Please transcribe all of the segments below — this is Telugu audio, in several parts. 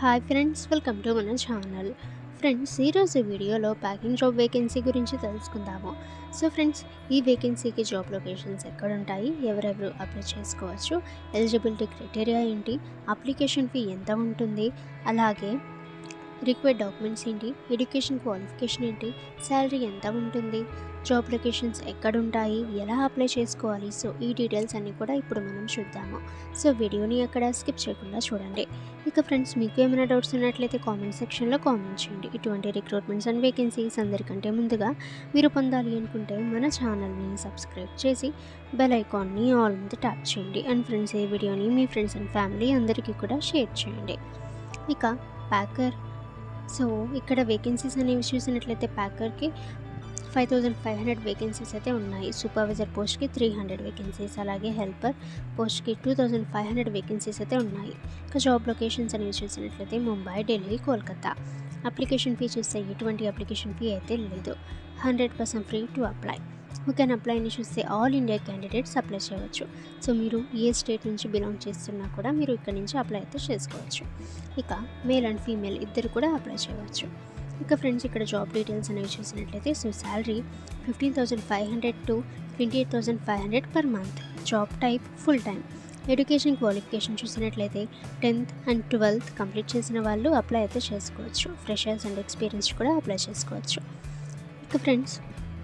హాయ్ ఫ్రెండ్స్ వెల్కమ్ టు మన ఛానల్ ఫ్రెండ్స్ ఈరోజు వీడియోలో ప్యాకింగ్ జాబ్ వేకెన్సీ గురించి తెలుసుకుందాము సో ఫ్రెండ్స్ ఈ వేకెన్సీకి జాబ్ లొకేషన్స్ ఎక్కడ ఉంటాయి ఎవరెవరు అప్లై చేసుకోవచ్చు ఎలిజిబిలిటీ క్రైటీరియా ఏంటి అప్లికేషన్ ఫీ ఎంత ఉంటుంది అలాగే రిక్వైర్డ్ డాక్యుమెంట్స్ ఏంటి ఎడ్యుకేషన్ క్వాలిఫికేషన్ ఏంటి శాలరీ ఎంత ఉంటుంది జాబ్ లొకేషన్స్ ఎక్కడ ఉంటాయి ఎలా అప్లై చేసుకోవాలి సో ఈ డీటెయిల్స్ అన్నీ కూడా ఇప్పుడు మనం చూద్దాము సో వీడియోని అక్కడ స్కిప్ చేయకుండా చూడండి ఇక ఫ్రెండ్స్ మీకు ఏమైనా డౌట్స్ ఉన్నట్లయితే కామెంట్ సెక్షన్లో కామెంట్ చేయండి ఇటువంటి రిక్రూట్మెంట్స్ అండ్ వేకెన్సీస్ అందరికంటే ముందుగా మీరు పొందాలి అనుకుంటే మన ఛానల్ని సబ్స్క్రైబ్ చేసి బెల్ ఐకాన్ని ఆల్ మీద ట్యాప్ చేయండి అండ్ ఫ్రెండ్స్ ఈ వీడియోని మీ ఫ్రెండ్స్ అండ్ ఫ్యామిలీ అందరికీ కూడా షేర్ చేయండి ఇక ప్యాకర్ సో ఇక్కడ వేకెన్సీస్ అనేవి చూసినట్లయితే ప్యాకర్కి five thousand five hundred vacancies అయితే ఉన్నాయి సూపర్వైజర్ పోస్ట్కి త్రీ హండ్రెడ్ వేకెన్సీస్ అలాగే హెల్పర్ పోస్ట్కి two thousand five hundred vacancies అయితే ఉన్నాయి ఇక జాబ్ లొకేషన్స్ అనేవి చూసినట్లయితే ముంబై ఢిల్లీ కోల్కతా అప్లికేషన్ ఫీ చూస్తే ఎటువంటి అప్లికేషన్ ఫీ అయితే లేదు hundred percent free to apply you can అప్లైని చూస్తే ఆల్ ఇండియా క్యాండిడేట్స్ అప్లై చేయవచ్చు సో మీరు ఏ స్టేట్ నుంచి బిలాంగ్ చేస్తున్నా కూడా మీరు ఇక్కడ నుంచి అప్లై అయితే చేసుకోవచ్చు ఇక మేల్ అండ్ ఫీమేల్ ఇద్దరు కూడా అప్లై చేయవచ్చు ఇక ఫ్రెండ్స్ ఇక్కడ జాబ్ డీటెయిల్స్ అనేవి చూసినట్లయితే so salary fifteen thousand five hundred to twenty eight thousand five hundred per month job type full time education qualification చూసినట్లయితే టెన్త్ అండ్ ట్వెల్త్ కంప్లీట్ చేసిన వాళ్ళు అప్లై అయితే చేసుకోవచ్చు ఫ్రెషర్స్ అండ్ ఎక్స్పీరియన్స్ కూడా అప్లై చేసుకోవచ్చు ఇక ఫ్రెండ్స్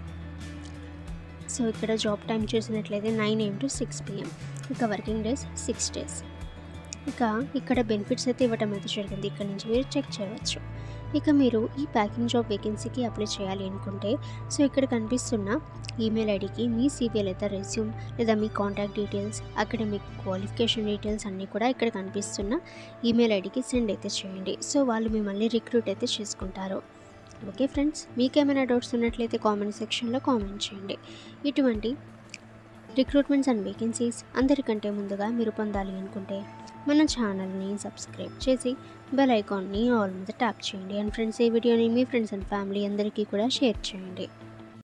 సో ఇక్కడ జాబ్ టైం చూసినట్లయితే nine AM to six PM ఇక వర్కింగ్ డేస్ సిక్స్ డేస్ ఇక ఇక్కడ బెనిఫిట్స్ అయితే ఇవ్వటం అయితే జరిగింది ఇక్కడ నుంచి మీరు చెక్ చేయవచ్చు ఇక మీరు ఈ ప్యాకింగ్ జాబ్ వేకెన్సీకి అప్లై చేయాలి అనుకుంటే సో ఇక్కడ కనిపిస్తున్న ఈమెయిల్ ఐడికి మీ సివిఎల్ అయితే రెజ్యూమ్ లేదా మీ contact details academic qualification details అన్నీ కూడా ఇక్కడ కనిపిస్తున్న ఈమెయిల్ ఐడికి సెండ్ అయితే చేయండి సో వాళ్ళు మిమ్మల్ని రిక్రూట్ అయితే చేసుకుంటారు ఓకే ఫ్రెండ్స్ మీకేమైనా డౌట్స్ ఉన్నట్లయితే కామెంట్ సెక్షన్లో కామెంట్ చేయండి ఇటువంటి రిక్రూట్మెంట్స్ అండ్ వేకెన్సీస్ అందరికంటే ముందుగా మీరు పొందాలి అనుకుంటే మన ఛానల్ని సబ్స్క్రైబ్ చేసి బెల్ ఐకాన్ని ఆల్ మీద ట్యాప్ చేయండి అండ్ ఫ్రెండ్స్ ఈ వీడియోని మీ ఫ్రెండ్స్ అండ్ ఫ్యామిలీ అందరికీ కూడా షేర్ చేయండి